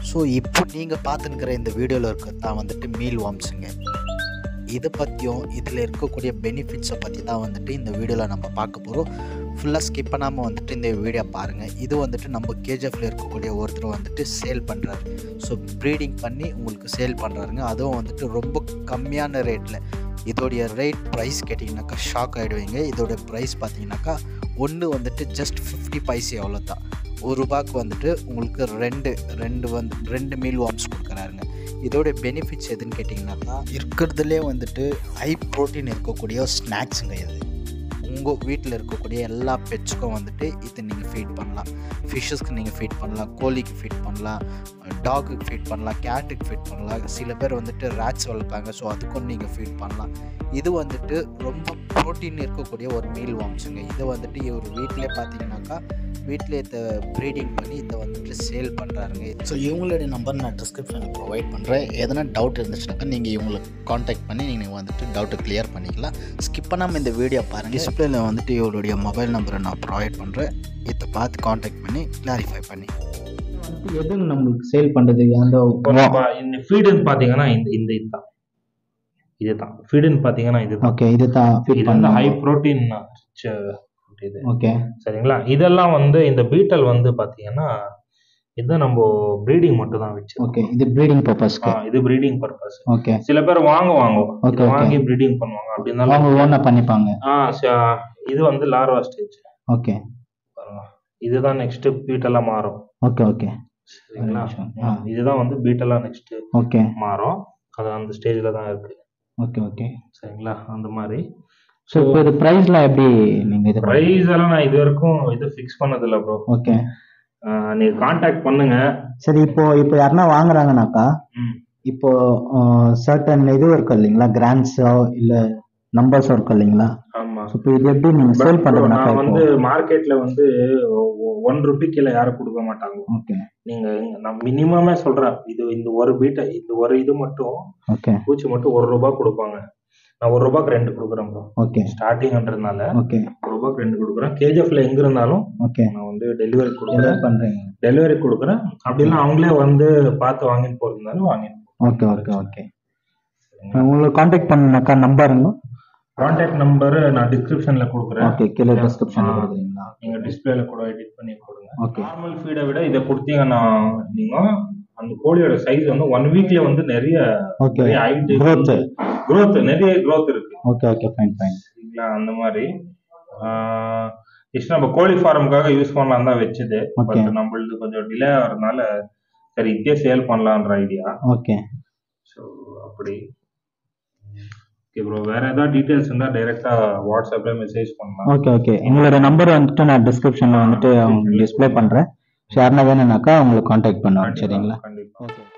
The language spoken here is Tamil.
ஸோ இப்போ நீங்கள் பார்த்துன்னுக்கிற இந்த வீடியோவில் இருக்கிறது தான் வந்துட்டு மீல் வார்ம்ஸுங்க இதை பற்றியும் இதில் இருக்கக்கூடிய பெனிஃபிட்ஸை பற்றி தான் வந்துட்டு இந்த வீடியோவில் நம்ம பார்க்க போகிறோம் ஃபுல்லாக ஸ்கிப் பண்ணாமல் வந்துட்டு இந்த வீடியோ பாருங்கள் இது வந்துட்டு நம்ம கேஜிஎஃப்ல இருக்கக்கூடிய ஒருத்தர் வந்துட்டு சேல் பண்ணுறாரு ஸோ ப்ரீடிங் பண்ணி உங்களுக்கு சேல் பண்ணுறாருங்க அதுவும் வந்துட்டு ரொம்ப கம்மியான ரேட்டில் இதோடைய ரேட் ப்ரைஸ் கேட்டிங்கனாக்கா ஷாக் ஆகிடுவீங்க இதோட ப்ரைஸ் பார்த்தீங்கன்னாக்கா ஒன்று வந்துட்டு ஜஸ்ட் ஃபிஃப்டி பைசே அவ்வளோ தான் ஒரு ரூபாய்க்கு வந்துட்டு உங்களுக்கு ரெண்டு ரெண்டு வந்து ரெண்டு மீல் வார்ம்ஸ் கொடுக்குறாருங்க இதோட பெனிஃபிட்ஸ் எதுன்னு கேட்டிங்கனாக்கா இருக்கிறதுலே வந்துட்டு ஹை ப்ரோட்டீன் இருக்கக்கூடிய ஸ்நாக்ஸுங்க இது உங்கள் வீட்டில் இருக்கக்கூடிய எல்லா பெட்ஸ்க்கும் வந்துட்டு இதை நீங்கள் ஃபீட் பண்ணலாம் ஃபிஷ்ஷஸ்க்கு நீங்கள் ஃபீட் பண்ணலாம் கோழிக்கு ஃபீட் பண்ணலாம் டாகுக்கு ஃபீட் பண்ணலாம் கேட்டுக்கு ஃபீட் பண்ணலாம் சில பேர் வந்துட்டு ரேட்ஸ் வளர்ப்பாங்க ஸோ அதுக்கும் நீங்கள் ஃபீட் பண்ணலாம் இது வந்துட்டு ரொம்ப ப்ரோட்டீன் இருக்கக்கூடிய ஒரு மீல் வாம்ஸுங்க இதை வந்துட்டு இவர் வீட்டிலே பார்த்தீங்கன்னாக்கா வீட்டிலே இதை ப்ரீடிங் பண்ணி இதை வந்துட்டு சேல் பண்ணுறாருங்க ஸோ இவங்களுடைய நம்பர் நான் டிஸ்கிரிப்ஷனில் ப்ரொவைட் பண்ணுறேன் எதனா டவுட் இருந்துச்சுனாக்கா நீங்கள் இவங்களுக்கு காண்டாக்ட் பண்ணி நீங்கள் வந்துட்டு டவுட்டை கிளியர் பண்ணிக்கலாம் ஸ்கிப் பண்ணாமல் இந்த வீடியோ பாருங்கள் டிஸ்பிளேல வந்துட்டு இவருடைய மொபைல் நம்பரை நான் ப்ரொவைட் பண்ணுறேன் இதை பார்த்து காண்டாக்ட் பண்ணி கிளாரிஃபை பண்ணி வந்துட்டு எது நம்மளுக்கு சேல் பண்றது அந்த இப்போ நம்ம இந்த ஃபீடுன்னு பார்த்தீங்கன்னா இந்த இந்த இதுதான் இதுதான் ஃபீடுன்னு பார்த்தீங்கன்னா இதுதான் ஓகே இதுதான் இது ஃபிட் வந்து பண்ண ஹை ப்ரோட்டீன் இது ஓகே சரிங்களா இதெல்லாம் வந்து இந்த பீட்டல் வந்து பார்த்தீங்கன்னா இது நம்ம ப்ரீடிங் மட்டும் தான் வச்சு ஓகே இது ப்ரீடிங் பர்பஸ்க்கு இது ப்ரீடிங் பர்பஸ் ஓகே சில பேர் வாங்குவாங்க Okay, இது okay. வாங்கி ப்ரீடிங் பண்ணுவாங்க அப்படி அவங்க இருந்தாலும் ஓனா பண்ணிப்பாங்க ஆ ச- இது வந்து லார்வா ஸ்டேஜ் ஓகே பாருங்க இதுதான் நெக்ஸ்ட் பீட்டெல்லாம் மாறும் ஓகே ஓகே சரிங்களா நிமிஷம். ஆ. இதுதான் வந்து பீட்டெல்லாம் நெக்ஸ்ட் ஓகே மாறும் அது அந்த ஸ்டேஜ்ல தான் இருக்கு ஓகே ஓகே சரிங்களா அந்த மாதிரி ஸோ இப்போ இது ப்ரைஸ்லாம் எப்படி நீங்க இது ப்ரைஸ் எல்லாம் நான் இது வரைக்கும் இது ஃபிக்ஸ் பண்ணது இல்ல ப்ரோ ஓகே நீங்க காண்டாக்ட் பண்ணுங்க சரி இப்போ இப்போ யாருன்னா வாங்குறாங்கனாக்கா ம். இப்போ சர்டன் இது இருக்கும் இல்லைங்களா கிராண்ட்ஸோ இல்ல நம்பர்ஸ் இருக்கும் இல்லைங்களா ஆமா ஸோ இப்போ இது எப்படி நீங்க சேல் But பண்றதுனாக்கா நான் வந்து மார்க்கெட்ல வந்து ஒன் ருபி கீழே யாரும் கொடுக்க மாட்டாங்க ஓகே நீங்க இங்க- நான் மினிமமே சொல்றேன் இது இந்த ஒரு பீட்டை இந்த ஒரு இது மட்டும் ஓகே பூச்சி மட்டும் ஒரு ரூபாய் கொடுப்பாங்க நான் ஒரு ரூபாய்க்கு ரெண்டு கொடுக்குறேன் ப்ரோ ஓகே ஸ்டார்டிங்ன்றதுனால ஓகே ஒரு ரூபாய்க்கு ரெண்டு கொடுக்குறேன் கேஜிஎஃப்ல எங்க இருந்தாலும் ஓகே நான் வந்து டெலிவரி என்ன கொடுக்குறேன் பண்றீங்க டெலிவரி கொடுக்குறேன் அப்படிலாம் அவங்களே வந்து பார்த்து வாங்கிட்டு போறதுனாலும் வாங்கிட்டு ஓகே ஓகே ஓகே உங்களுக்கு காண்டாக்ட் பண்ணனாக்கா நம்பருங்க கான்டாக்ட் நம்பர் நான் டிஸ்கிரிப்ஷன்ல கொடுக்குறேன் ஓகே கீழே டிஸ்கிரிப்ஷன்ல ஆ. கொடுக்குறீங்களா நீங்க டிஸ்பிளேல கூட எடிட் பண்ணி கொடுங்க ஓகே நார்மல் ஃபீடை விட இதை கொடுத்தீங்கன்னா நீங்க அந்த கோழியோட சைஸ் வந்து ஒன் வீக்ல வந்து நிறைய ஓகே நிறைய ஹைட் Growth. growth நிறைய growth இருக்கு ஓகே ஓகே ஃபைன் ஃபைன் சரிங்களா அந்த மாதிரி ஜஸ்ட் நம்ம கோழி ஃபார்முக்காக யூஸ் பண்ணலாம் தான் வச்சது Okay. பட் நம்மளுது கொஞ்சம் டிலே ஆகிறதுனால சரி இதே சேல் பண்ணலான்ற ஐடியா ஓகே ஸோ அப்படி ஓகே ப்ரோ வேற ஏதாவது டீடைல்ஸ் இருந்தா டைரக்டா வாட்ஸ்அப்ல மெசேஜ் பண்ணலாம் ஓகே ஓகே உங்களோட நம்பர் வந்துட்டு நான் டிஸ்கிரிப்ஷன்ல வந்துட்டு டிஸ்ப்ளே பண்றேன் ஸோ யாருன்னா வேணும்னாக்கா உங்களுக்கு காண்டாக்ட் பண்ணுவாங்க சரிங்களா கண்டிப்பா ஓகே